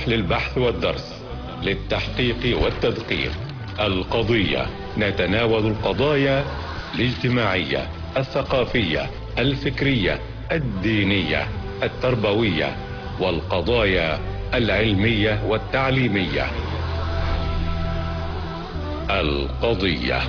مسرح للبحث والدرس للتحقيق والتدقيق القضية نتناول القضايا الاجتماعية الثقافية الفكرية الدينية التربوية والقضايا العلمية والتعليمية القضية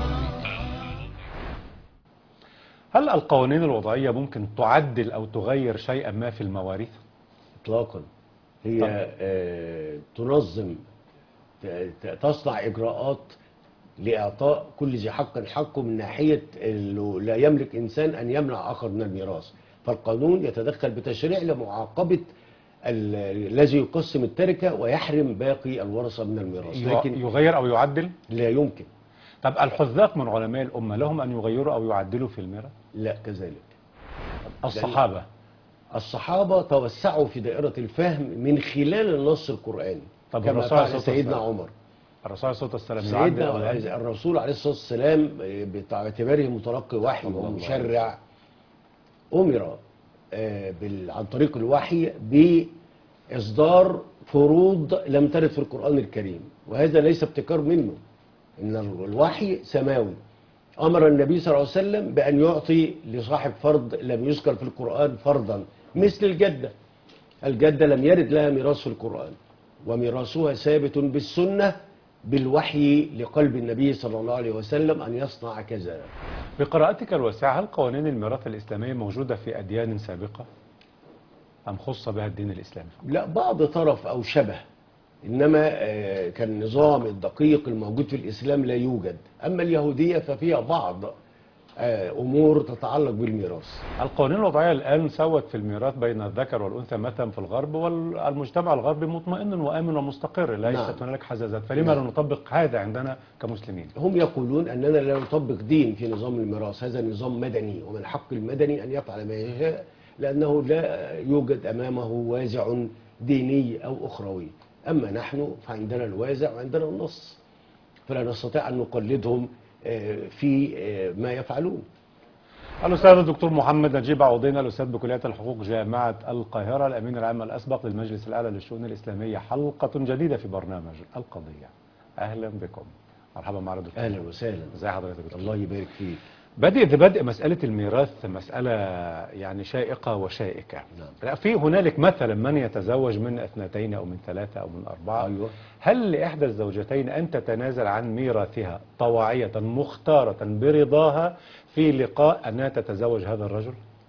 هل القوانين الوضعية ممكن تعدل أو تغير شيئا ما في المواريث؟ اطلاقا هي طبعا. آه تنظم ت- ت- تصنع اجراءات لاعطاء كل ذي حق حقه من ناحيه انه لا يملك انسان ان يمنع اخر من الميراث فالقانون يتدخل بتشريع لمعاقبه ال- الذي يقسم التركه ويحرم باقي الورثه من الميراث لكن يغير أو يعدل؟ لا يمكن طب الحذاق من علماء الأمة لهم أن يغيروا أو يعدلوا في الميراث؟ لا كذلك الصحابة الصحابه توسعوا في دائره الفهم من خلال النص القراني طب كما الرسول عليه فعل الصلاة سيدنا والسلام. عمر الرسول عليه الصلاة والسلام يعدل أو سيدنا يعدل؟ الرسول عليه الصلاة والسلام باعتباره متلقي وحي الله عليه ومشرع أمر آه، بال- عن طريق الوحي بإصدار فروض لم ترد في القرآن الكريم وهذا ليس ابتكار منه إن الوحي سماوي أمر النبي صلى الله عليه وسلم بأن يعطي لصاحب فرض لم يذكر في القرآن فرضا مثل الجدة الجدة لم يرد لها ميراث في القرآن وميراثها ثابت بالسنة بالوحي لقلب النبي صلى الله عليه وسلم أن يصنع كذا بقراءتك الواسعة هل قوانين الميراث الإسلامية موجودة في أديان سابقة؟ أم خص بها الدين الإسلامي؟ لا بعض طرف أو شبه إنما آه، كالنظام الدقيق الموجود في الإسلام لا يوجد أما اليهودية ففيها بعض آه، أمور تتعلق بالميراث القوانين الوضعية الآن سوت في الميراث بين الذكر والأنثى مثلا في الغرب والمجتمع الغربي مطمئن وآمن ومستقر ليست نعم. هنالك حزازات فلما لا نعم. نطبق هذا عندنا كمسلمين هم يقولون أننا لا نطبق دين في نظام الميراث هذا نظام مدني ومن حق المدني أن يفعل ما يشاء لأنه لا يوجد أمامه وازع ديني أو أخروي أما نحن فعندنا الوازع وعندنا النص فلا نستطيع أن نقلدهم آه، في آه، ما يفعلون الأستاذ الدكتور محمد نجيب عوضين الأستاذ بكلية الحقوق جامعة القاهرة الأمين العام الأسبق للمجلس الأعلى للشؤون الإسلامية حلقة جديدة في برنامج القضية أهلا بكم مرحبا مع الدكتور أهلا وسهلا ازي حضرتك يا دكتور الله يبارك فيك بدء ببدء مسألة الميراث مسألة يعني شائقة وشائكة نعم. لا في هنالك مثلا من يتزوج من اثنتين أو من ثلاثة أو من أربعة أيوة. هل لإحدى الزوجتين أن تتنازل عن ميراثها طواعية مختارة برضاها في لقاء أنها تتزوج هذا الرجل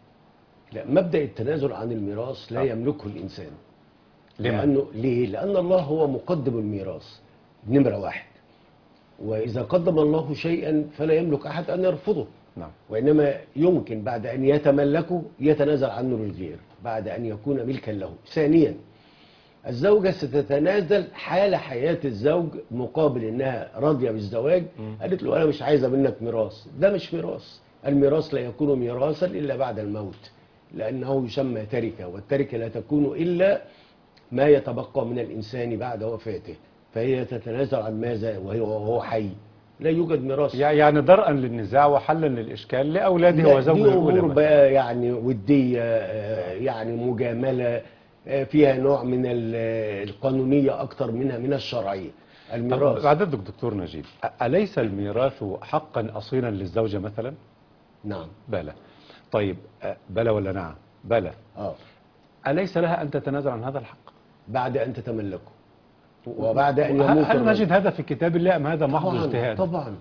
لا مبدأ التنازل عن الميراث لا آه. يملكه الإنسان لما؟ لأنه ليه؟ لأن الله هو مقدم الميراث نمرة واحد وإذا قدم الله شيئا فلا يملك أحد أن يرفضه نعم وإنما يمكن بعد أن يتملكه يتنازل عنه للغير بعد أن يكون ملكا له ثانيا الزوجة ستتنازل حال حياة الزوج مقابل انها راضية بالزواج قالت له انا مش عايزة منك ميراث ده مش ميراث الميراث لا يكون ميراثا الا بعد الموت لانه يسمى تركة والتركة لا تكون الا ما يتبقى من الانسان بعد وفاته فهي تتنازل عن ماذا وهي وهو حي لا يوجد ميراث يع- يعني درءا للنزاع وحلا للإشكال لأولاده لا، وزوجه دي الأولى امور مثلاً. بقى يعني وديه آه، يعني مجامله آه، فيها نوع من ال- القانونيه اكتر منها من الشرعيه طب الميراث بعد دكتور نجيب أ- أليس الميراث حقا أصيلا للزوجة مثلا نعم بلى طيب أ- بلى ولا نعم بلى اه أليس لها أن تتنازل عن هذا الحق بعد ان تتملكه وبعد ان هل- يموت هل الرجل. نجد هذا في كتاب الله أم هذا محض طبعا اجتهاد طبعا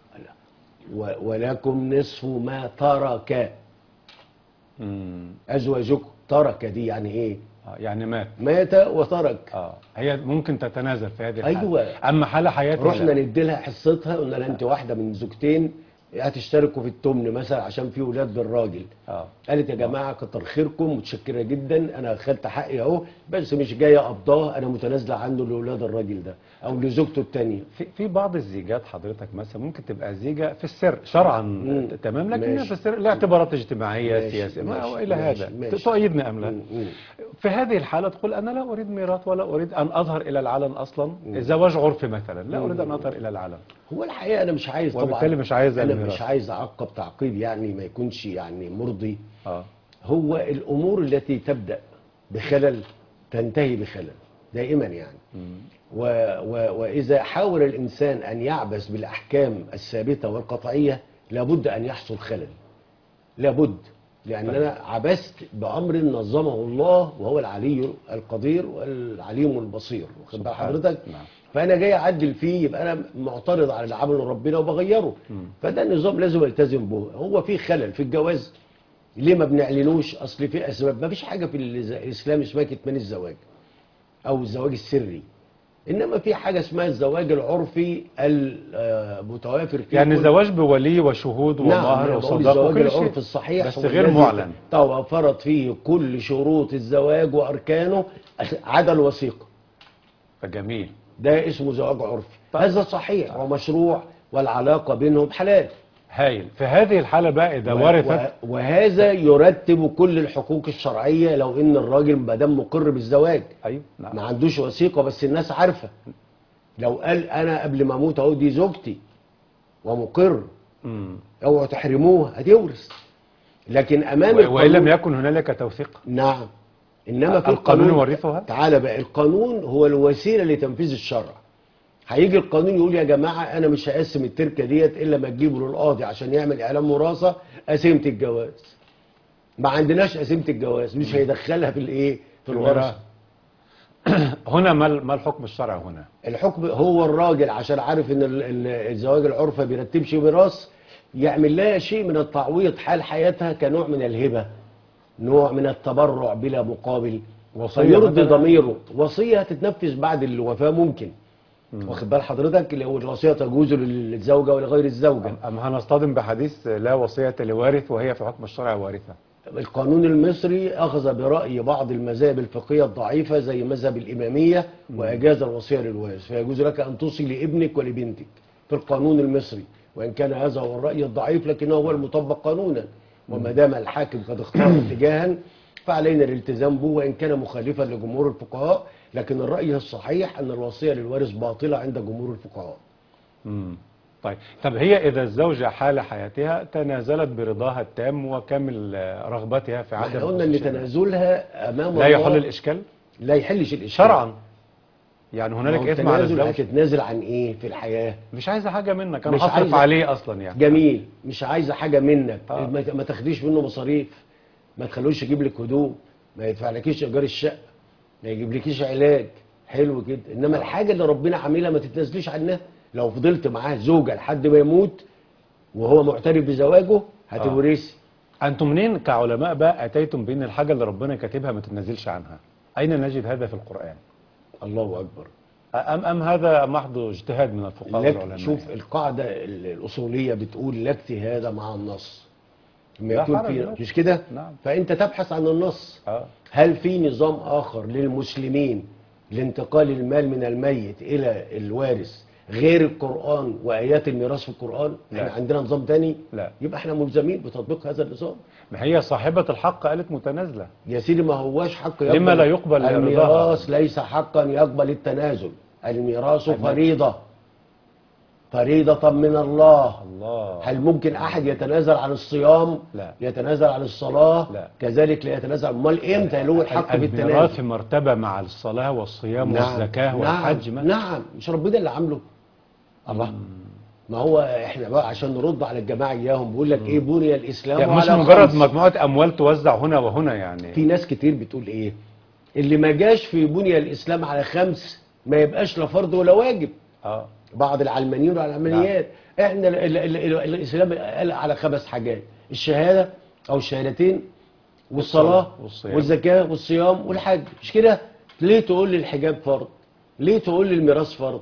و- ولكم نصف ما ترك مم. ازواجكم ترك دي يعني ايه آه، يعني مات مات وترك اه هي ممكن تتنازل في هذه الحالة أيوة. أما حال حياتها رحنا لا. ندي لها حصتها قلنا لها انت واحده من زوجتين هتشتركوا في التمن مثلا عشان في ولاد بالراجل اه قالت يا جماعه كتر خيركم متشكره جدا انا خدت حقي اهو بس مش جايه قبضاه انا متنازله عنه لاولاد الراجل ده او لزوجته الثانيه في في بعض الزيجات حضرتك مثلا ممكن تبقى زيجة في السر شرعا مم. تمام لكنها ماشي. في السر لاعتبارات اجتماعية ماشي، سياسية ما ماشي، وإلى ماشي، هذا ماشي. تؤيدني أم لا مم، مم. في هذه الحالة تقول أنا لا أريد ميراث ولا أريد أن أظهر إلى العلن أصلا زواج عرفي مثلا لا أريد أن أظهر إلى العلن هو الحقيقه انا مش عايز طبعا وبالتالي مش عايز انا الميراث. مش عايز اعقب تعقيب يعني ما يكونش يعني مرضي اه هو الامور التي تبدا بخلل تنتهي بخلل دائما يعني و و وإذا حاول الإنسان أن يعبث بالأحكام الثابتة والقطعية لابد أن يحصل خلل لابد لأن أنا عبثت بأمر نظمه الله وهو العلي القدير والعليم البصير واخد بال سبحان. حضرتك نعم. فأنا جاي أعدل فيه يبقى أنا معترض على اللي عمله ربنا وبغيره فده النظام لازم التزم به هو في خلل في الجواز ليه ما بنعلنوش أصل في أسباب ما فيش حاجة في الإسلام اسمها كتمان الزواج أو الزواج السري إنما في حاجة اسمها الزواج العرفي المتوافر فيه يعني كل- الزواج بولي وشهود نعم ومهر أنا بقول وصداق الزواج وكل شيء العرف الصحيح بس هو غير الذي معلن توفرت فيه كل شروط الزواج وأركانه عدا الوثيقة جميل ده اسمه زواج عرفي طيب. هذا صحيح ومشروع والعلاقة بينهم حلال هايل في هذه الحالة بقى إذا و- ورثت و- وهذا يرتب كل الحقوق الشرعية لو ان الراجل ما دام مقر بالزواج أيوه نعم ما عندوش وثيقة بس الناس عارفة لو قال انا قبل ما اموت اهو دي زوجتي ومقر مم. اوعوا تحرموها هتورث لكن امام و- وإن لم القانون يكن هنالك توثيق نعم انما في القانون يورثها تعالى بقى القانون هو الوسيله لتنفيذ الشرع هيجي القانون يقول يا جماعه انا مش هقسم التركه ديت الا ما تجيبه للقاضي عشان يعمل اعلان وراثه قسيمه الجواز ما عندناش قسيمه الجواز مش هيدخلها في الايه في الورثه هنا ما ال- ما الحكم الشرعي هنا الحكم هو الراجل عشان عارف ان ال- ال- الزواج العرفي ما بيرتبش ميراث يعمل لها شيء من التعويض حال حياتها كنوع من الهبه نوع من التبرع بلا مقابل وصية فيرضي مثلاً؟ ضميره وصيه هتتنفذ بعد الوفاه ممكن واخد بال حضرتك لو الوصيه تجوز للزوجه ولغير الزوجه أم هنصطدم بحديث لا وصية لوارث وهي في حكم الشرع وارثة القانون المصري أخذ برأي بعض المذاهب الفقهية الضعيفة زي مذهب الإمامية وأجاز الوصية للوارث فيجوز لك أن توصي لابنك ولبنتك في القانون المصري وإن كان هذا هو الرأي الضعيف لكنه هو المطبق قانونا وما دام الحاكم قد اختار اتجاها فعلينا الالتزام به وإن كان مخالفا لجمهور الفقهاء لكن الرأي الصحيح أن الوصية للوارث باطلة عند جمهور الفقهاء مم. طيب طب هي إذا الزوجة حال حياتها تنازلت برضاها التام وكامل آه، رغبتها في عدم احنا قلنا أن الشيء. تنازلها أمام لا الله يحل الإشكال لا يحلش الإشكال شرعا يعني ما هو هنالك إثم على التنازل الزوج هتتنازل عن إيه في الحياة مش عايزة حاجة منك أنا مش هصرف عايزة- عليه أصلا يعني جميل مش عايزه حاجه منك آه. ما ما تاخديش منه مصاريف ما تخلوش يجيب لك هدوم ما يدفعلكيش ايجار الشقه ما يجيبلكيش علاج حلو كده انما الحاجه اللي ربنا عاملها ما تتنازليش عنها لو فضلت معاه زوجه لحد ما يموت وهو معترف بزواجه هتورثي أنتم منين كعلماء بقى أتيتم بأن الحاجة اللي ربنا كاتبها ما تتنازلش عنها أين نجد هذا في القرآن الله اكبر أم أم هذا محض اجتهاد من الفقهاء لك والعلماء شوف القاعده ال- الاصوليه بتقول لا اجتهاد مع النص لما لا يكون حرج في له. مش كده نعم. فانت تبحث عن النص آه. هل في نظام آخر للمسلمين لانتقال المال من الميت إلى الوارث غير القرآن وآيات الميراث في القرآن لا. احنا عندنا نظام تاني لا. يبقى احنا ملزمين بتطبيق هذا النظام ما هي صاحبة الحق قالت متنازلة يا سيدي ما هواش حق يقبل لما لا يقبل رضاها؟ الميراث ليس حقا يقبل التنازل الميراث فريضة فريضة من الله الله هل ممكن احد يتنازل عن الصيام لا. يتنازل عن الصلاة لا. كذلك لا يتنازل امال امتى له الحق في الميراث التنازل في مرتبة مع الصلاة والصيام والزكاة والحج نعم, ما نعم مش ربنا اللي عامله الله ما هو احنا بقى عشان نرد على الجماعه اياهم بيقول لك ايه بني الاسلام يعني مش على مجرد خمس. مجموعة أموال توزع هنا وهنا يعني في ناس كتير بتقول ايه اللي ما جاش في بني الاسلام على خمس ما يبقاش لا فرض ولا واجب اه بعض العلمانيين والعلمانيات احنا ال ال ال ال الاسلام قال على خمس حاجات الشهاده او الشهادتين والصلاه والصيام. والزكاه والصيام والحج مش كده ليه تقول لي الحجاب فرض ليه تقول لي الميراث فرض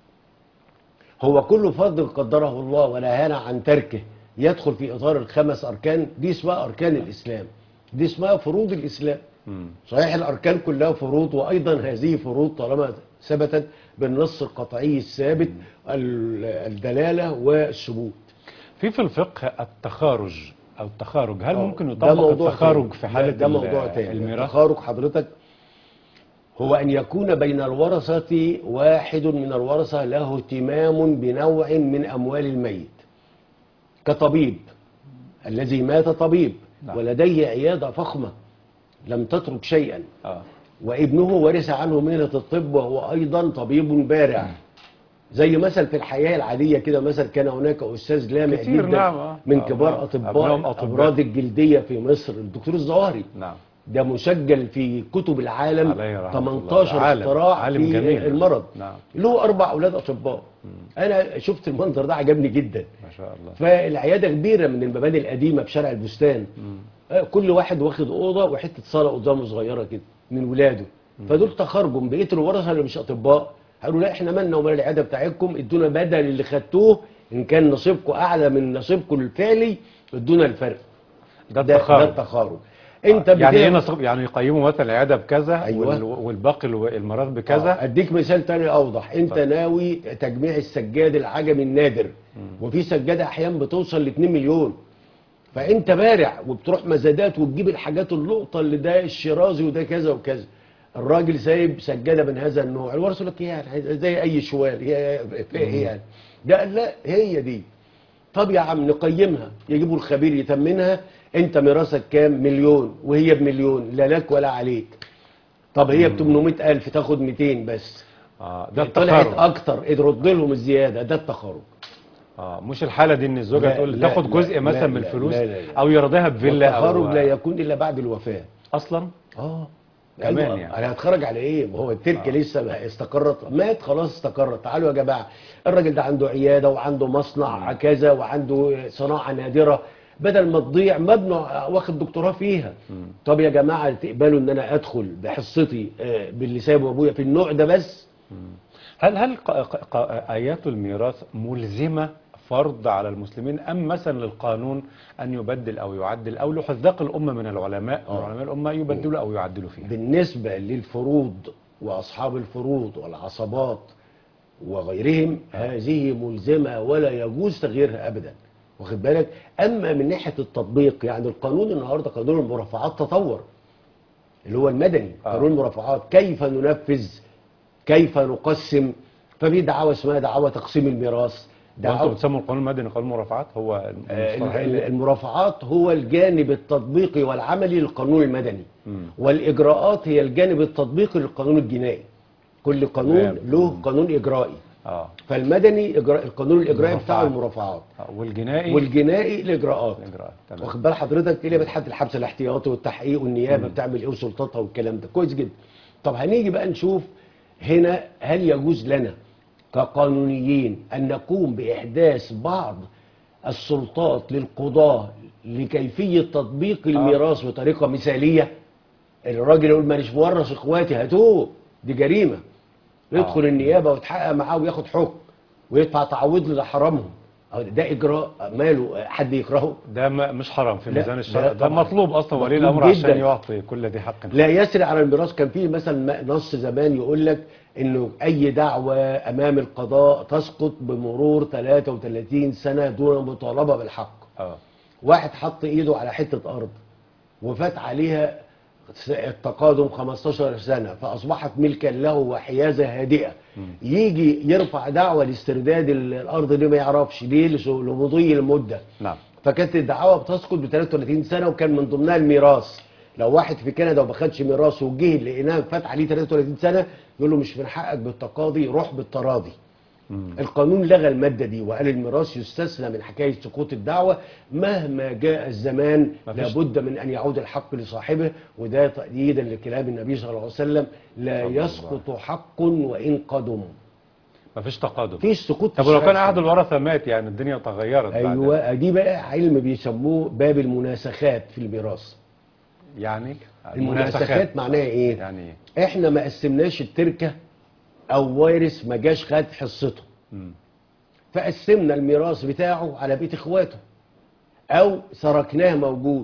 هو كل فرض قدره الله ونهانا عن تركه يدخل في اطار الخمس اركان دي اسمها اركان الاسلام دي اسمها فروض الاسلام مم. صحيح الاركان كلها فروض وايضا هذه فروض طالما ثبتت بالنص القطعي الثابت ال- الدلاله والثبوت في في الفقه التخارج أو التخارج هل آه، ممكن ده يطبق موضوع التخارج تاني. في حالة ده, ده ال- موضوع تاني الميراث التخارج حضرتك هو ان يكون بين الورثه واحد من الورثه له اهتمام بنوع من اموال الميت كطبيب الذي مات طبيب نعم. ولديه عياده فخمه لم تترك شيئا اه وابنه ورث عنه مهنة الطب وهو أيضا طبيب بارع زي مثل في الحياة العادية كده مثل كان هناك أستاذ لامع كتير، جدا نعم، آه. من آه، كبار أبناء- أطباء أبنائهم أطباء. أمراض الجلدية في مصر الدكتور الظواهري نعم ده مسجل في كتب العالم عليه رحمة الله. 18 عالم- اختراع عالم في جميل. المرض نعم. له أربع أولاد أطباء أنا شفت المنظر ده عجبني جدا ما شاء الله فالعياده كبيره من المباني القديمه في شارع البستان آه، كل واحد واخد اوضه وحته صاله قدامه صغيره كده من ولاده فدول تخرجوا بقيه الورثه اللي مش اطباء قالوا لا احنا مالنا ومال العياده بتاعتكم ادونا بدل اللي خدتوه ان كان نصيبكم اعلى من نصيبكم الفعلي ادونا الفرق ده ده, ده التخارج التخارج انت يعني ايه بتعمل- نصب يعني يقيموا مثلا العياده بكذا أيوة. وال- والباقي الو- المرض آه، بكذا اديك مثال تاني اوضح انت ناوي تجميع السجاد العجمي النادر وفي سجاده احيانا بتوصل ل 2 مليون فانت بارع وبتروح مزادات وتجيب الحاجات اللقطه اللي ده الشيرازي وده كذا وكذا الراجل سايب سجاده من هذا النوع الورثه يقول لك إيه يعني زي اي شوال هي في ايه يعني ده قال لا هي دي طب يا عم نقيمها يجيبوا الخبير يتمنها انت ميراثك كام مليون وهي بمليون لا لك ولا عليك طب هي ب 800000 تاخد 200 بس اه ده طلعت التخارج اكتر ارد لهم الزياده ده التخارج اه مش الحاله دي ان الزوجه لا، تقول لا، تاخد لا، جزء مثلا لا، من لا، الفلوس لا، لا، لا. او يرضيها بفيلا او والتخارج لا يكون الا بعد الوفاه اصلا اه كمان أيوة، يعني. انا هتخرج على ايه ما هو التركه لسه ما استقرت مات خلاص استقرت تعالوا يا جماعه الراجل ده عنده عياده وعنده مصنع كذا وعنده صناعه نادره بدل ما تضيع مبنى واخد دكتوراه فيها طب يا جماعه تقبلوا ان انا ادخل بحصتي آه، باللي سايبه ابويا في النوع ده بس هل هل ق- ق- ق- ايات الميراث ملزمه فرض على المسلمين ام مثلا للقانون ان يبدل او يعدل او لحذاق الامه من العلماء آه. علماء الامه يبدلوا او يعدلوا فيها بالنسبة للفروض وأصحاب الفروض والعصبات وغيرهم هذه ملزمة ولا يجوز تغييرها أبدا واخد بالك أما من ناحية التطبيق يعني القانون النهاردة قانون المرافعات تطور اللي هو المدني آه. قانون المرافعات كيف ننفذ كيف نقسم ففي دعوة اسمها دعوة تقسيم الميراث وانتم دعوة بتسموا القانون المدني قانون مرافعات هو آه، المصطلحين ال- المرافعات هو الجانب التطبيقي والعملي للقانون المدني والإجراءات هي الجانب التطبيقي للقانون الجنائي كل قانون تمام. له قانون إجرائي اه فالمدني إجراء القانون الإجرائي بتاع المرافعات. المرافعات آه، والجنائي والجنائي الإجراءات الاجراءات تمام واخد بال حضرتك اللي بتحدد الحبس الاحتياطي والتحقيق والنيابه بتعمل ايه وسلطاتها والكلام ده كويس جدا طب هنيجي بقى نشوف هنا هل يجوز لنا كقانونيين ان نقوم باحداث بعض السلطات للقضاه لكيفيه تطبيق الميراث بطريقه مثاليه الراجل يقول مانيش مورث اخواتي هاتوه دي جريمه يدخل آه. النيابه ويتحقق معاه وياخد حكم ويدفع تعويض لحرامهم أهو ده اجراء ماله حد يكرهه ده ما- مش حرام في لا، ميزان لا الشرع ده طبعاً. مطلوب اصلا ولي مطلوب الامر جداً. عشان يعطي كل ذي حق لا يسري على الميراث كان في مثلا نص زمان يقول لك انه اي دعوه امام القضاء تسقط بمرور 33 سنه دون مطالبه بالحق اه واحد حط ايده على حته ارض وفات عليها س- التقادم 15 سنه فاصبحت ملكا له وحيازه هادئه يجي يرفع دعوه لاسترداد ال- الارض دي ما يعرفش ليه لس- لمضي المده نعم فكانت الدعوه بتسقط ب 33 سنه وكان من ضمنها الميراث لو واحد في كندا وما خدش ميراثه وجه لقيناه فات عليه 33 سنه يقول له مش من حقك بالتقاضي روح بالتراضي القانون لغى الماده دي وقال الميراث يستثنى من حكايه سقوط الدعوه مهما جاء الزمان مفيش- لابد من ان يعود الحق لصاحبه وده تأييدا لكلام النبي صلى الله عليه وسلم لا صلى الله. يسقط حق وان قدم مفيش تقادم مفيش سقوط في طب ولو الشرع كان احد الورثه مات يعني الدنيا تغيرت بعد ايوه دي بقى علم بيسموه باب المناسخات في الميراث يعني المناسخات معناها ايه يعني ايه احنا ما قسمناش التركه او وارث ما جاش خد حصته مم. فقسمنا الميراث بتاعه على بيت اخواته او تركناه موجود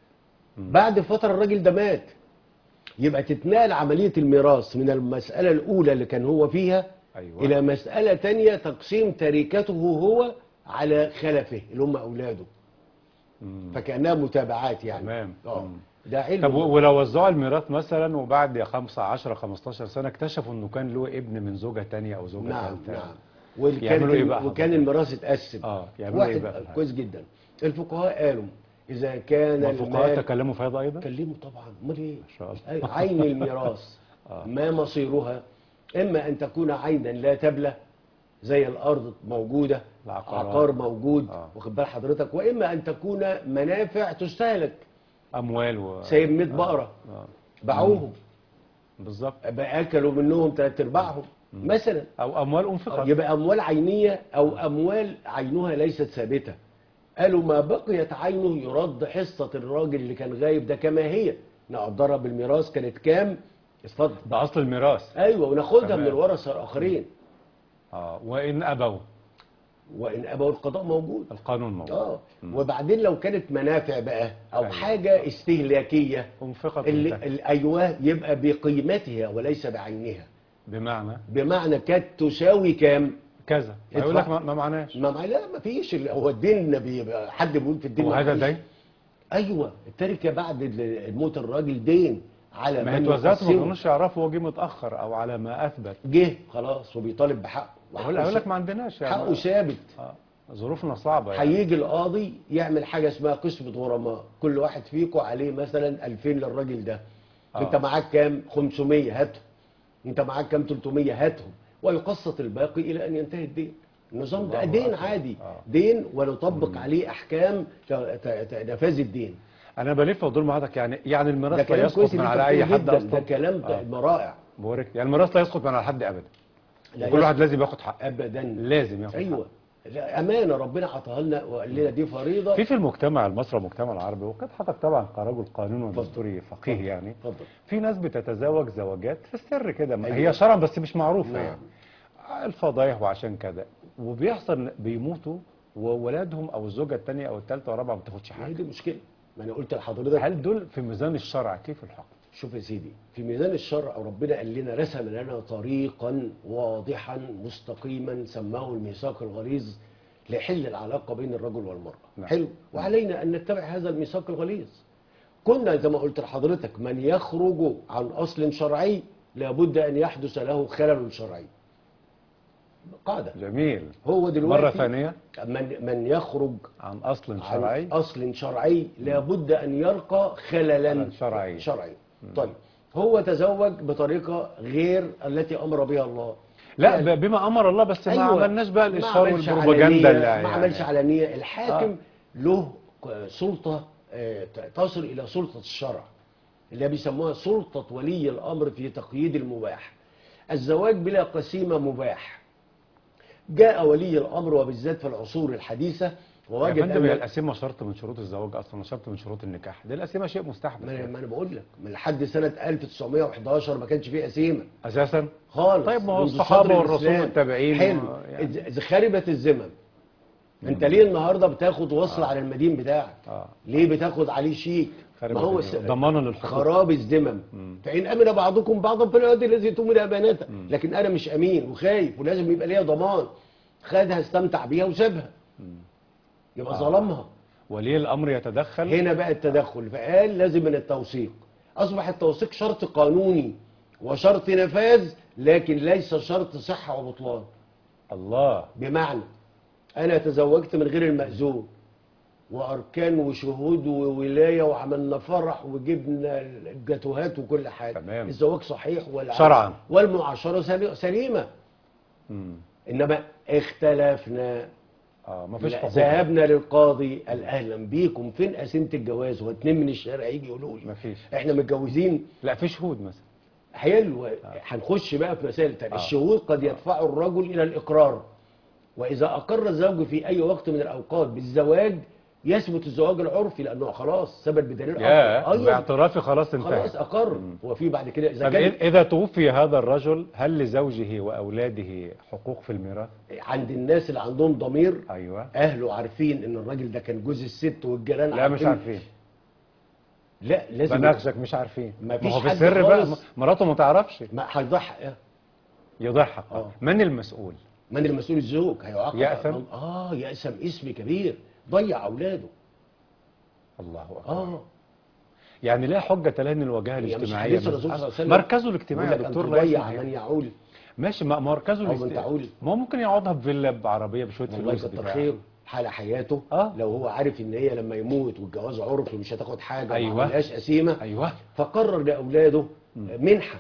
بعد فتره الراجل ده مات يبقى تتنقل عمليه الميراث من المساله الاولى اللي كان هو فيها أيوة. الى مساله تانية تقسيم تركته هو على خلفه اللي هم اولاده مم. فكانها متابعات يعني تمام. اه مم. ده علم طب و- ولو وزعوا الميراث مثلا وبعد 5 10 15 سنه اكتشفوا انه كان له ابن من زوجه تانية او زوجه نعم ثالثه نعم وكان يعملوا إيه بقى وكان حضرتك؟ الميراث اتقسم اه يعملوا ايه واحد بقى في الحالة؟ كويس جدا الفقهاء قالوا اذا كان والفقهاء المال تكلموا في هذا ايضا كلموا طبعا امال ايه شاء الله. أيوة، عين الميراث آه. ما مصيرها اما ان تكون عينا لا تبلى زي الارض موجوده العقارات. عقار موجود آه. واخد بال حضرتك واما ان تكون منافع تستهلك اموال و... سايب 100 بقره آه. باعوهم بالظبط بقى اكلوا منهم ثلاث ارباعهم مثلا او اموال انفقت يبقى اموال عينيه او اموال عينها ليست ثابته قالوا ما بقيت عينه يرد حصه الراجل اللي كان غايب ده كما هي نقدرها بالميراث كانت كام اتفضل ده اصل الميراث ايوه وناخدها تمام. من الورثه الاخرين اه وان ابوا وان ابوا القضاء موجود القانون موجود اه وبعدين لو كانت منافع بقى او أيوة. حاجه استهلاكيه انفقت اللي وانتهت. اللي- ايوه يبقى بقيمتها وليس بعينها بمعنى بمعنى كانت تساوي كام كذا ادفع. هيقول لك ما ما معناش ما مع لا ما فيش اللي هو الدين بيبقى حد بيقول في الدين ما وهذا فيش. دين ايوه التركه بعد ال- موت الراجل دين على ما هي من اتوزعت ما يقسمه. كانوش يعرفوا هو جه متاخر او على ما اثبت جه خلاص وبيطالب بحقه هقول هقول لك ما عندناش يعني حقه ثابت آه. ظروفنا صعبه يعني هيجي القاضي يعمل حاجه اسمها قسمه غرماء كل واحد فيكم عليه مثلا 2000 للراجل ده آه. انت معاك كام 500 هاتهم انت معاك كام 300 هاتهم ويقسط الباقي الى ان ينتهي الدين النظام ده الله دين أكبر. عادي آه. دين ونطبق عليه احكام ت- ت- ت- نفاذ الدين انا بلف وادور مع حضرتك يعني يعني ده الميراث لا كلام يسقط كويس من اللي على انت اي بتقوله حد جدا. اصلا ده كلام آه. رائع بورك يعني الميراث لا يسقط من على حد ابدا لا كل واحد يسقط. لازم ياخد حقه ابدا لازم ياخد ايوه لا امانه ربنا عطاها لنا وقال لنا دي فريضه في في المجتمع المصري والمجتمع العربي وقد حضرتك طبعا كرجل قانون ودستوري فقيه اتفضل. يعني اتفضل في ناس بتتزوج زواجات في السر كده ما أيوة. هي شرعا بس مش معروفه نعم. يعني الفضايح وعشان كده وبيحصل بيموتوا وولادهم او الزوجه الثانيه او الثالثه والرابعه ما بتاخدش ما هي حاجه دي مشكله ما انا قلت لحضرتك هل دول في ميزان الشرع كيف الحكم؟ شوف يا سيدي في ميزان الشرع ربنا قال لنا رسم لنا طريقا واضحا مستقيما سماه الميثاق الغليظ لحل العلاقه بين الرجل والمراه نعم. حلو وعلينا ان نتبع هذا الميثاق الغليظ كنا زي ما قلت لحضرتك من يخرج عن اصل شرعي لابد ان يحدث له خلل شرعي قاعده جميل هو دلوقتي مره ثانيه من من يخرج عن اصل عن شرعي اصل شرعي لابد ان يرقى خللا خلل شرعي. شرعي طيب هو تزوج بطريقه غير التي امر بها الله لا يعني ب- بما امر الله بس ما أيوة، عملناش بقى ما الاشهار عملش والبروباجندا علنية، اللي ما يعني عملش علنيه الحاكم آه. له ك- سلطه آه، ت- تصل الى سلطه الشرع اللي بيسموها سلطه ولي الامر في تقييد المباح الزواج بلا قسيمه مباح جاء ولي الامر وبالذات في العصور الحديثه يا ووجد فندم هي ان القسيمه شرط من شروط الزواج اصلا شرط من شروط النكاح دي القسيمه شيء مستحدث ما انا يعني. ما أنا بقول لك من لحد سنه 1911 ما كانش فيه قسيمه اساسا خالص طيب ما هو منذ الصحابة صدر والرسول الإسلام. والتابعين حلو و- يعني. يعني. خربت الذمم انت ليه النهارده بتاخد وصل على المدين بتاعك آه. ليه بتاخد عليه شيك خربت ما هو الذمم. الس- ضمانا للحقوق. خراب الذمم فان امن بعضكم بعضا فلا يؤدي الذي تؤمن امانته لكن انا مش امين وخايف ولازم يبقى ليا ضمان خدها استمتع بيها وسابها يبقى آه. ظلمها ولي الامر يتدخل هنا بقى التدخل فقال لازم من التوثيق اصبح التوثيق شرط قانوني وشرط نفاذ لكن ليس شرط صحه وبطلان الله بمعنى انا تزوجت من غير المأذون واركان وشهود وولايه وعملنا فرح وجبنا الجاتوهات وكل حاجه تمام. الزواج صحيح والع- شرعاً. والمعاشره سلي- سليمه مم. انما اختلفنا اه مفيش لا، حقوق ذهبنا للقاضي قال اهلا بيكم فين قسيمه الجواز هو اتنين من الشارع يجي يقولوا لي مفيش احنا متجوزين لا في شهود مثلا حلو هنخش بقى في مسائل تانية آه. الشهود قد يدفع الرجل الى الاقرار واذا اقر الزوج في اي وقت من الاوقات بالزواج يثبت الزواج العرفي لانه خلاص ثبت بدليل يا آخر. أيوة. باعترافي خلاص انتهى خلاص اقر هو في بعد كده اذا طب كان إذ- اذا توفي هذا الرجل هل لزوجه واولاده حقوق في الميراث عند الناس اللي عندهم ضمير ايوه اهله عارفين ان الراجل ده كان جوز الست والجيران لا مش عارفين لا لازم بناخشك مش عارفين ما ما هو فيش في حد السر بقى خالص. مراته ما تعرفش ما هيضحي يضحك آه. من المسؤول من المسؤول الزوج هيعاقب يأثم؟ اه يأثم اسم كبير ضيع اولاده الله اكبر اه يعني لا حجة له ان الواجهة هي مش الاجتماعية حديث الرسول صلى الله عليه مثلاً. وسلم مركزه الاجتماعي يا بيقول لك دكتور أن لا تضيع يسمح. من يعول ماشي ما مركزه أو من الاجت- تعول. ما هو ممكن يقعدها بفيلا بعربية بشوية والله فلوس كتر بتاع. خيره حال حياته آه. لو هو عارف ان هي لما يموت والجواز عرفي مش هتاخد حاجه أيوة. ما عملهاش قسيمه ايوه فقرر لاولاده منحه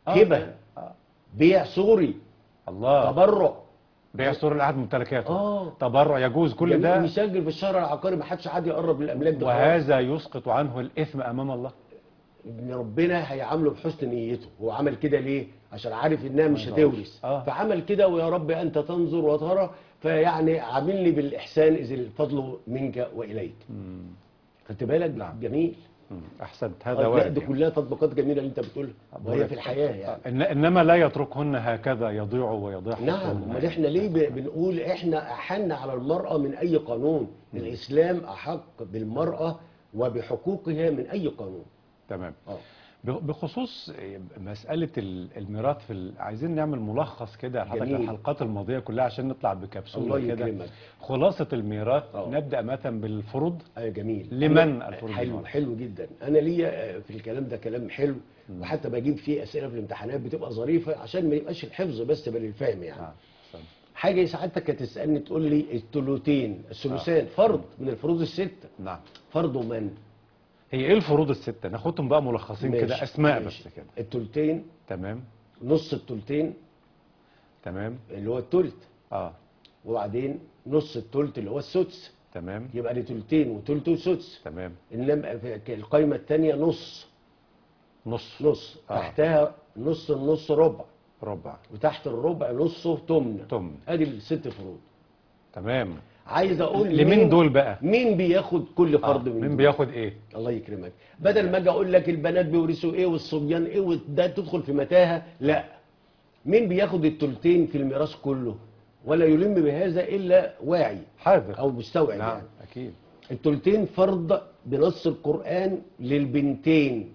آه. هبه آه. بيع صوري الله تبرع بيع صور الاحد ممتلكاته آه. تبرع يجوز كل جميل. ده مسجل في الشهر العقاري ما حدش حد يقرب للاملاك ده خالص. وهذا يسقط عنه الاثم امام الله ان ربنا هيعامله بحسن نيته هو عمل كده ليه عشان عارف انها مش ما هتورث آه. فعمل كده ويا رب انت تنظر وترى فيعني عاملني بالاحسان اذ الفضل منك واليك خدت بالك نعم. جميل مم. احسنت آه، هذا لا وارد دي يعني. كلها تطبيقات جميله اللي انت بتقولها وهي بقولك- في الحياه يعني إن انما لا يتركهن هكذا يضيعوا ويضيع نعم حقهن. امال احنا ليه ب- بنقول احنا احن على المراه من اي قانون الاسلام احق بالمراه وبحقوقها من اي قانون تمام اه ب- بخصوص مسألة ال- الميراث في ال... عايزين نعمل ملخص كده لحضرتك جميل. الحلقات الماضية كلها عشان نطلع الله بكبسولة كده يكرمك. خلاصة الميراث آه. نبدأ مثلا بالفروض ايوه جميل لمن أنا- الفروض حلو المرأة؟ حلو جدا انا ليا آه، في الكلام ده كلام حلو وحتى بجيب فيه اسئله في الامتحانات بتبقى ظريفه عشان ما يبقاش الحفظ بس بل الفهم يعني نعم أحسنت. حاجه سعادتك هتسالني تقول لي الثلثين الثلثان فرض من الفروض السته نعم فرض من هي ايه الفروض الستة ناخدهم بقى ملخصين كده ماشي، اسماء ماشي. بس كده الثلثين تمام نص الثلثين تمام اللي هو الثلث اه وبعدين نص الثلث اللي هو السدس تمام يبقى دي ثلثين وثلث وسدس تمام انما في القايمه الثانيه نص نص نص آه. تحتها نص النص ربع ربع وتحت الربع نصه تمن تمن. ادي الست فروض تمام عايز اقول لمين مين- دول بقى؟ مين بياخد كل آه. فرد من مين دول؟ بياخد ايه الله يكرمك بدل ما اجي اقول لك البنات بيورثوا ايه والصبيان ايه وده تدخل في متاهه لا مين بياخد التلتين في الميراث كله ولا يلم بهذا الا واعي حاذر او مستوعب نعم يعني اكيد التلتين فرض بنص القرآن للبنتين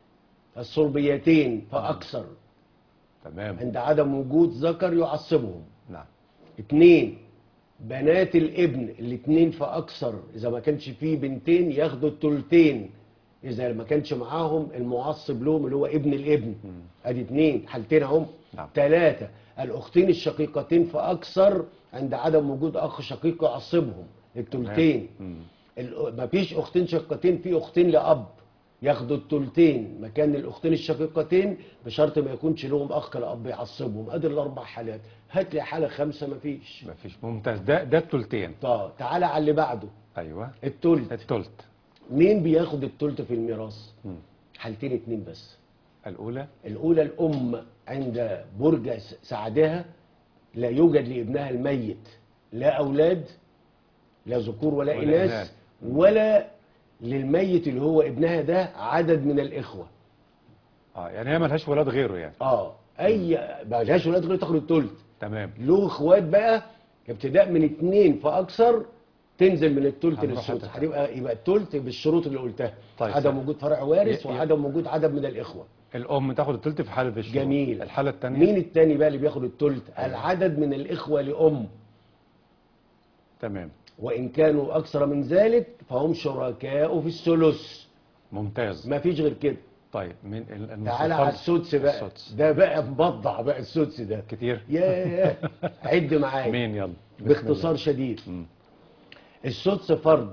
الصلبيتين فأكثر تمام عند عدم وجود ذكر يعصبهم نعم اتنين بنات الابن الاتنين فأكثر إذا ما كانش فيه بنتين ياخدوا التلتين إذا ما كانش معاهم المعصب لهم اللي هو ابن الابن أدي اتنين حالتين اهم نعم. تلاتة الأختين الشقيقتين فأكثر عند عدم وجود أخ شقيق يعصبهم التلتين مم. ال- مفيش اختين شقتين في اختين لاب ياخدوا التلتين مكان الاختين الشقيقتين بشرط ما يكونش لهم اخ لاب يعصبهم ادي الاربع حالات هات لي حاله خمسه مفيش مفيش ممتاز ده ده التلتين طب تعالى على اللي بعده ايوه التلت التلت مين بياخد التلت في الميراث مم. حالتين اتنين بس الاولى الاولى الام عند برج س- سعدها لا يوجد لابنها الميت لا اولاد لا ذكور ولا, ولا اناث إناث. ولا للميت اللي هو ابنها ده عدد من الاخوه اه يعني هي ملهاش ولاد غيره يعني اه اي ما لهاش ولاد غير تاخد التلت تمام له اخوات بقى ابتداء من اتنين فاكثر تنزل من التلت هنروح للسدس حتة هتبقى يبقى التلت بالشروط اللي قلتها طيب، عدم سهل. وجود فرع وارث ي- ي- وعدم وجود عدد من الاخوه الام تاخد التلت في حاله الشروط جميل الحاله الثانيه مين التاني بقى اللي بياخد التلت العدد من الاخوه لام تمام وان كانوا اكثر من ذلك فهم شركاء في الثلث ممتاز ما فيش غير كده طيب من ال- النص تعالى على الفرد؟ السدس بقى السدس. ده بقى مبضع بقى السدس ده كتير ياه عد معايا مين يلا بسم باختصار شديد مم. السدس فرض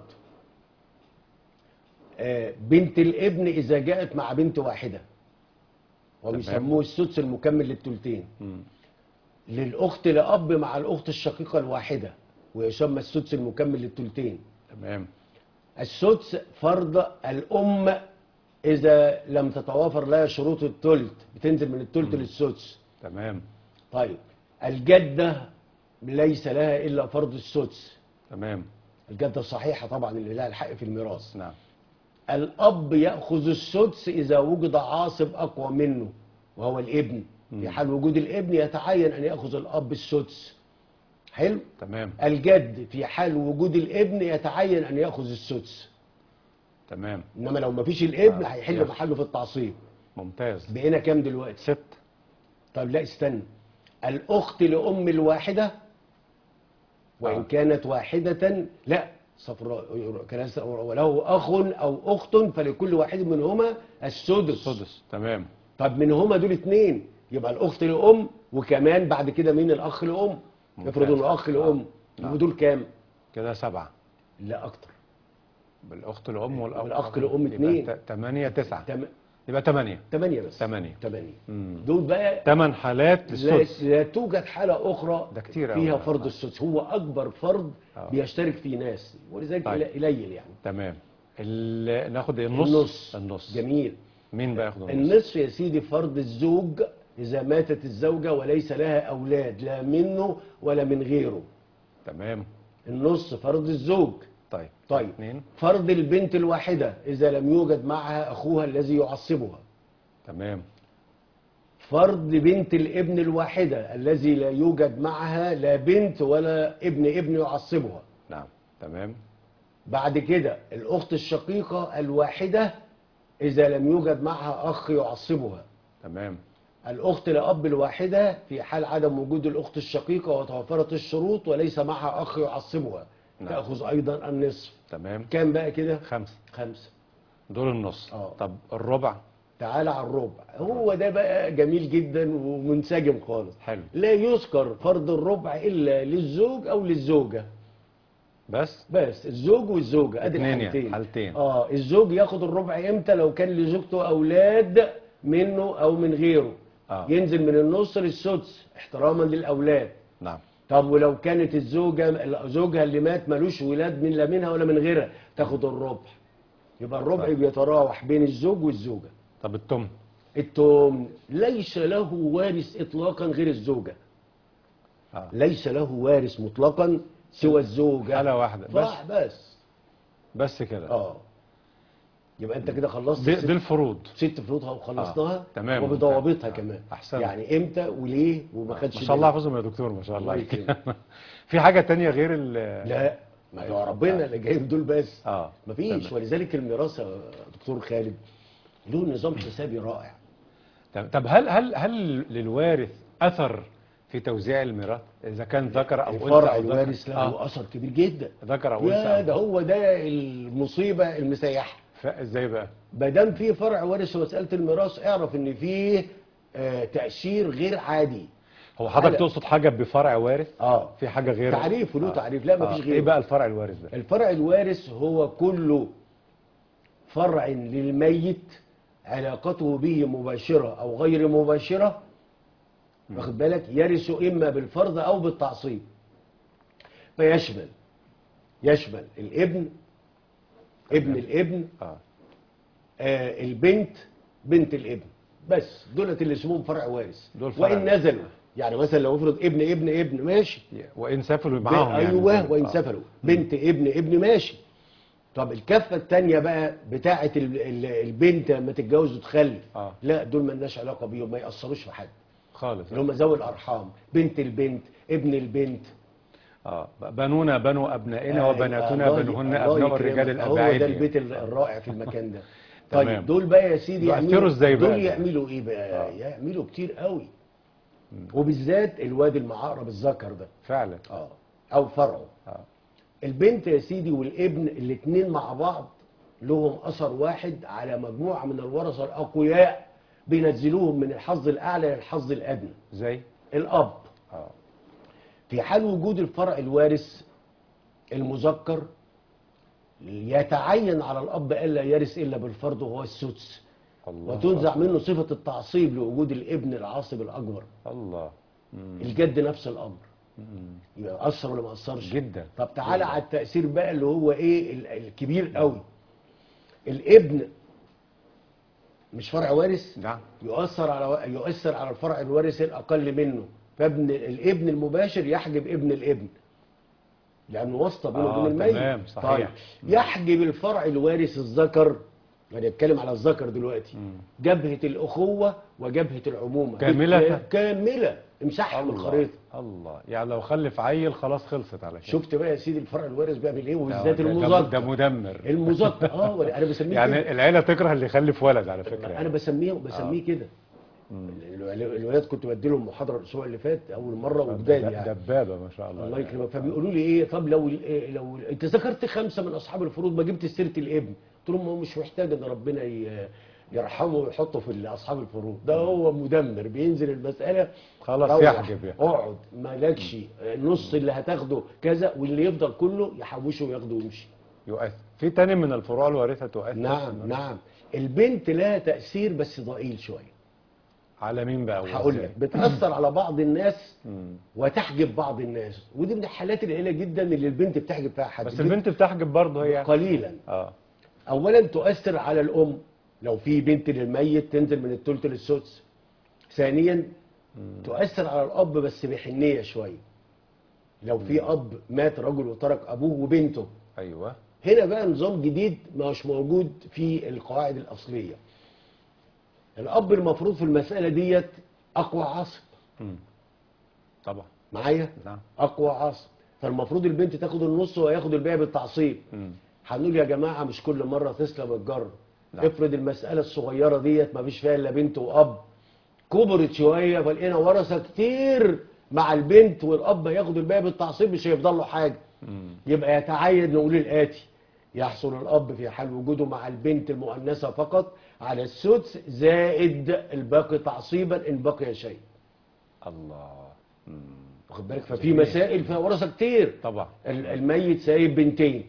آه، بنت الابن اذا جاءت مع بنت واحده وبيسموه السدس المكمل للتلتين مم. للاخت لاب مع الاخت الشقيقه الواحده ويسمى السدس المكمل للتلتين تمام السدس فرض الام اذا لم تتوافر لها شروط الثلث بتنزل من الثلث للسدس تمام طيب الجده ليس لها الا فرض السدس تمام الجده الصحيحه طبعا اللي لها الحق في الميراث نعم الاب ياخذ السدس اذا وجد عاصب اقوى منه وهو الابن في حال وجود الابن يتعين ان ياخذ الاب السدس حلو تمام الجد في حال وجود الابن يتعين ان ياخذ السدس تمام انما لو ما فيش الابن آه، هيحل ياخد. محله في التعصيب ممتاز بقينا كام دلوقتي ست طب لا استنى الاخت لام الواحده وان آه. كانت واحده لا صفراء كان وله اخ او اخت فلكل واحد منهما السدس سدس تمام طب منهما دول اتنين يبقى الاخت لام وكمان بعد كده مين الاخ لام ممتاز. افرض انه اخ لام نعم. يبقوا دول كام كده سبعة لا اكتر بالاخت الام والاخ والأخ الأم اتنين. ثمانية تسعة تم... يبقى 8 8 بس تمانية. 8 مم. دول بقى 8 حالات لا, للسدس لا توجد حالة أخرى ده كتير أوي. فيها فرض السدس هو أكبر فرض آه. بيشترك فيه ناس ولذلك طيب. قليل يعني تمام ال- ناخد إيه؟ النص النص النص جميل مين بقى ياخد النص النصف يا سيدي فرض الزوج إذا ماتت الزوجة وليس لها أولاد لا منه ولا من غيره تمام النص فرض الزوج طيب طيب اثنين فرض البنت الواحدة إذا لم يوجد معها أخوها الذي يعصبها تمام فرض بنت الابن الواحدة الذي لا يوجد معها لا بنت ولا ابن ابن يعصبها نعم تمام بعد كده الأخت الشقيقة الواحدة إذا لم يوجد معها أخ يعصبها تمام الأخت لأب الواحدة في حال عدم وجود الأخت الشقيقة وتوفرت الشروط وليس معها أخ يعصبها نعم. تأخذ أيضا النصف تمام كام بقى كده؟ خمسة خمسة دول النص آه. طب الربع تعال على الربع هو ده بقى جميل جدا ومنسجم خالص حلو لا يذكر فرض الربع إلا للزوج أو للزوجة بس بس الزوج والزوجة ادي اتنين يعني، الحالتين حالتين. اه الزوج ياخد الربع امتى لو كان لزوجته اولاد منه او من غيره آه. ينزل من النص للسدس احتراما للاولاد نعم طب ولو كانت الزوجه زوجها اللي مات ملوش ولاد من لا منها ولا من غيرها تاخد الربع يبقى الربع طيب. بيتراوح بين الزوج والزوجه طب التم التوم ليس له وارث اطلاقا غير الزوجه آه. ليس له وارث مطلقا سوى الزوجه حالة واحدة بس. بس بس بس كده اه يبقى انت كده خلصت دي, ست, دي الفروض ست فروضها وخلصتها آه، تمام. وبضوابطها آه، كمان أحسنت. يعني امتى وليه وما خدش ما شاء الله بالك. حافظهم يا دكتور ما شاء الله الله عليك يكرمك. في حاجة تانية غير ال لا ما هو ربنا اللي جايب دول بس اه مفيش تمام. ولذلك الميراث يا دكتور خالد له نظام حسابي رائع تمام. طب هل هل هل للوارث اثر في توزيع الميراث اذا كان ذكر او انثى الفرع أو ذكر؟ الوارث له آه. اثر كبير جدا ذكر او يا انثى ده أو- هو ده المصيبه المسيحه فازاي بقى ما دام في فرع وارث ومساله الميراث اعرف ان فيه آه تاثير غير عادي هو حضرتك على- تقصد حاجه بفرع وارث اه في حاجه غير تعريف وله تعريف لا مفيش ايه غيره بقى الفرع الوارث ده الفرع الوارث هو كل فرع للميت علاقته به مباشرة أو غير مباشرة واخد بالك يرث إما بالفرض أو بالتعصيب فيشمل يشمل الابن ابن الابن اه آه البنت بنت الابن بس دولت اللي اسمهم فرع وارث دول فرع وإن وارث. نزلوا يعني مثلا لو افرض ابن ابن ابن ماشي وان سافلوا معاهم يعني ايوه وان آه. سفلوا بنت ابن ابن ماشي طب الكفه الثانيه بقى بتاعه ال- ال- البنت لما تتجوز وتخلف آه. لا دول مالناش علاقه بيهم ما ياثروش في حد خالص اللي هم ذوي الارحام بنت البنت ابن البنت اه بنونا بنو ابنائنا أيوة، وبناتنا الله- بنوهن الله ابناء يكرمك. الرجال هو الاباعد ده يعني. البيت ال- الرائع في المكان ده تمام. طيب دول بقى يا سيدي يؤثروا يعملوا إزاي بقى دول ده؟ يعملوا ايه بقى يعملوا كتير قوي وبالذات الواد المعقرب الذكر ده فعلا اه او فرعه اه البنت يا سيدي والابن الاثنين مع بعض لهم اثر واحد على مجموعه من الورثه الاقوياء بينزلوهم من الحظ الاعلى للحظ الادنى زي الاب اه في حال وجود الفرع الوارث المذكر يتعين على الاب الا يرث الا بالفرض وهو السدس الله وتنزع منه صفه التعصيب لوجود الابن العاصب الاكبر الله مم. الجد نفس الامر مم. يبقى اثر ولا ما اثرش جدا طب تعالى على التأثير بقى اللي هو ايه ال- الكبير قوي الابن مش فرع وارث نعم يؤثر على يؤثر على الفرع الوارث الاقل منه فابن الابن المباشر يحجب ابن الابن لانه واسطه بينه آه، وبين الميت تمام، صحيح. طيب يحجب الفرع الوارث الذكر انا اتكلم على الذكر دلوقتي مم. جبهه الاخوه وجبهه العمومه كاملة؟ كامله امسحها من الخريطه الله يعني لو خلف عيل خلاص خلصت على كده شفت بقى يا سيدي الفرع الوارث بيعمل ايه ده- وبالذات ده- ده- المذكر ده مدمر المذكر اه ولا- انا بسميه كده يعني العيله تكره اللي يخلف ولد على فكره انا يعني. بسميه بسميه كده ال- الولاد كنت بدي لهم محاضره الاسبوع اللي فات اول مره وجداد د- يعني دبابه ما شاء الله الله يكرمك فبيقولوا لي ايه طب لو إيه لو انت ذكرت خمسه من اصحاب الفروض ما جبت سيره الابن قلت لهم هو مش محتاج ان ربنا ي- يرحمه ويحطه في اصحاب الفروض ده هو مدمر بينزل المساله خلاص روح، يحجب يعني. اقعد مالكش النص اللي هتاخده كذا واللي يفضل كله يحوشه وياخده ويمشي يؤثر في تاني من الفروع الوارثه تؤثر نعم نعم البنت لها تاثير بس ضئيل شويه على مين بقى هقول وإزاي؟ لك بتاثر على بعض الناس مم. وتحجب بعض الناس ودي من الحالات القليله جدا اللي البنت بتحجب فيها حد بس البنت بتحجب برضه هي قليلا اه اولا تؤثر على الام لو في بنت للميت تنزل من الثلث للسدس ثانيا تؤثر على الاب بس بحنيه شويه لو في اب مات رجل وترك ابوه وبنته ايوه هنا بقى نظام جديد مش موجود في القواعد الاصليه الاب المفروض في المساله ديت اقوى عصب مم. طبعا معايا نعم اقوى عصب فالمفروض البنت تاخد النص وياخد الباقي بالتعصيب مم. هنقول يا جماعه مش كل مره تسلم الجر نعم. افرض المساله الصغيره ديت ما فيش فيها الا بنت واب كبرت شويه فلقينا ورثه كتير مع البنت والاب ياخد الباقي بالتعصيب مش هيفضل له حاجه مم. يبقى يتعين نقول الاتي يحصل الاب في حال وجوده مع البنت المؤنثه فقط على السدس زائد الباقي تعصيبا ان بقي شيء الله مم. واخد بالك ففي مسائل فيها ورثه كتير طبعا ال- الميت سايب بنتين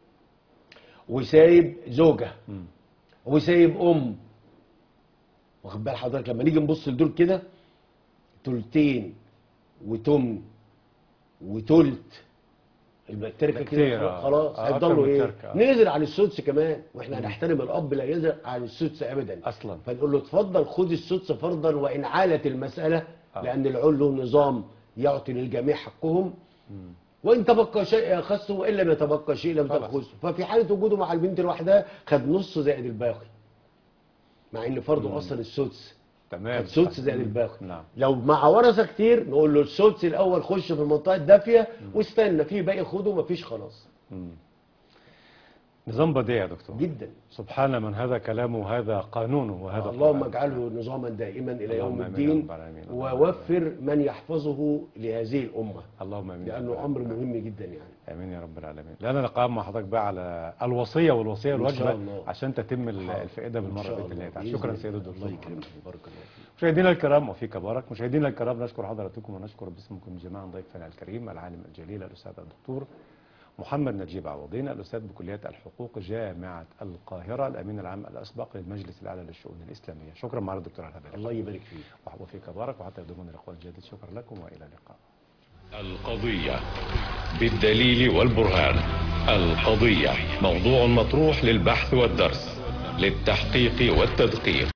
وسايب زوجة مم. وسايب أم واخد بال حضرتك لما نيجي نبص لدول كده تلتين وتمن وتلت يبقى التركه كتير، كده آه. خلاص آه، هيفضلوا أكتر من ايه التركة، آه. ننزل على السدس كمان واحنا هنحترم الاب لا ينزل على السدس ابدا اصلا فنقول له اتفضل خد السدس فرضا وان عالت المساله آه. لان العل له نظام يعطي للجميع حقهم وان تبقى شيء اخذته وان لم يتبقى شيء لم خلاص. تاخذه ففي حاله وجوده مع البنت لوحدها خد نص زائد الباقي مع ان فرضه اصلا السدس تمام خد سدس زائد الباقي نعم لو مع ورثه كتير نقول له السدس الاول خش في المنطقه الدافيه واستنى في باقي خده مفيش خلاص مم. نظام بديع يا دكتور جدا سبحان من هذا كلامه وهذا قانونه وهذا اللهم قرآنه. اجعله نظاما دائما الى يوم اللهم آمين يا الدين رب العالمين. ووفر من يحفظه لهذه الامه اللهم امين يا رب لانه امر العالمين. مهم جدا يعني امين يا رب العالمين لنا لقاء مع حضرتك بقى على الوصيه والوصيه إن شاء الواجبه الله. عشان تتم ال- حاضر. الفائده إن بالمره شاء باذن الله الله. تعالى بإذن شكرا الله. سيد الدكتور الله يكرمك بارك الله فيك مشاهدينا الكرام وفيك بارك مشاهدينا الكرام نشكر حضراتكم ونشكر باسمكم جميعا ضيفنا الكريم العالم الجليل الاستاذ الدكتور محمد نجيب عوضين الاستاذ بكليه الحقوق جامعه القاهره الامين العام الاسبق للمجلس الاعلى للشؤون الاسلاميه شكرا معالي الدكتور على هذا الله يبارك فيك اللقاء وفيك بارك وحتى يدومنا لقاء جديد شكرا لكم والى اللقاء القضية بالدليل والبرهان القضية موضوع مطروح للبحث والدرس للتحقيق والتدقيق